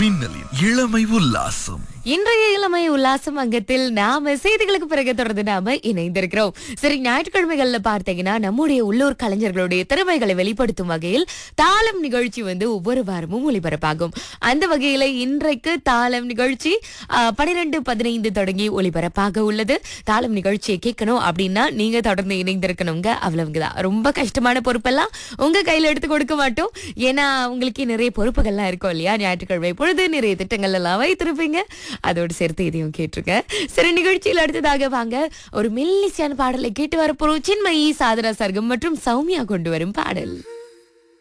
மின்னலின் இளமை உல்லாசம் இன்றைய இளமை உல்லாசம் அங்கத்தில் நாம செய்திகளுக்கு பிறகு தொடர்ந்து நாம இணைந்திருக்கிறோம் சரி ஞாயிற்றுக்கிழமைகள்ல பார்த்தீங்கன்னா நம்முடைய உள்ளூர் கலைஞர்களுடைய திறமைகளை வெளிப்படுத்தும் வகையில் தாளம் நிகழ்ச்சி வந்து ஒவ்வொரு வாரமும் ஒளிபரப்பாகும் அந்த வகையில இன்றைக்கு தாளம் நிகழ்ச்சி பனிரெண்டு பதினைந்து தொடங்கி ஒளிபரப்பாக உள்ளது தாளம் நிகழ்ச்சியை கேட்கணும் அப்படின்னா நீங்க தொடர்ந்து இணைந்திருக்கணுங்க அவ்வளவுதான் ரொம்ப கஷ்டமான பொறுப்பெல்லாம் உங்க கையில எடுத்து கொடுக்க மாட்டோம் ஏன்னா உங்களுக்கு நிறைய பொறுப்புகள்லாம் இருக்கும் இல்லையா ஞாயிற்றுக்கிழமை பொழுது நிறைய திட்டங்கள் எல்லாம் வைத்திருப்பீங்க அதோடு சேர்த்து இதையும் கேட்டிருக்க சரி நிகழ்ச்சியில் அடுத்ததாக வாங்க ஒரு மெல்லிசியான பாடலை கேட்டு வரப்போறோம் சின்மயி சாதனா சர்க்கம் மற்றும் சௌமியா கொண்டு வரும் பாடல்